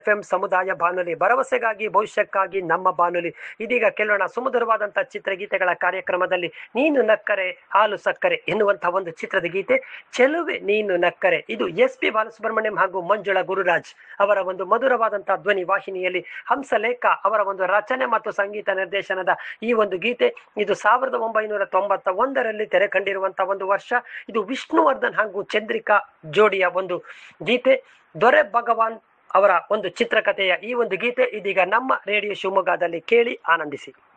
F M ಸಮುದಾಯ ಬಾನುಲಿ ಭರವಸೆಗಾಗಿ ಭವಿಷ್ಯಕ್ಕಾಗಿ ನಮ್ಮ ಬಾನುಲಿ ಇದೀಗ ಕೇಳೋಣ ಸುಮಧುರವಾದಂತಹ ಚಿತ್ರಗೀತೆಗಳ ಕಾರ್ಯಕ್ರಮದಲ್ಲಿ ನೀನು ನಕ್ಕರೆ ಹಾಲು ಸಕ್ಕರೆ ಎನ್ನುವಂತಹ ಒಂದು ಚಿತ್ರದ ಗೀತೆ ಚೆಲುವೆ ನೀನು ನಕ್ಕರೆ ಇದು ಎಸ್ ಪಿ ಬಾಲಸುಬ್ರಹ್ಮಣ್ಯಂ ಹಾಗೂ ಮಂಜುಳಾ ಗುರುರಾಜ್ ಅವರ ಒಂದು ಮಧುರವಾದಂತಹ ಧ್ವನಿ ವಾಹಿನಿಯಲ್ಲಿ ಹಂಸಲೇಖ ಅವರ ಒಂದು ರಚನೆ ಮತ್ತು ಸಂಗೀತ ನಿರ್ದೇಶನದ ಈ ಒಂದು ಗೀತೆ ಇದು ಸಾವಿರದ ಒಂಬೈನೂರ ತೊಂಬತ್ತ ಒಂದರಲ್ಲಿ ತೆರೆ ಕಂಡಿರುವಂತಹ ಒಂದು ವರ್ಷ ಇದು ವಿಷ್ಣುವರ್ಧನ್ ಹಾಗೂ ಚಂದ್ರಿಕಾ ಜೋಡಿಯ ಒಂದು ಗೀತೆ ದೊರೆ ಭಗವಾನ್ ಅವರ ಒಂದು ಚಿತ್ರಕಥೆಯ ಈ ಒಂದು ಗೀತೆ ಇದೀಗ ನಮ್ಮ ರೇಡಿಯೋ ಶಿವಮೊಗ್ಗದಲ್ಲಿ ಕೇಳಿ ಆನಂದಿಸಿ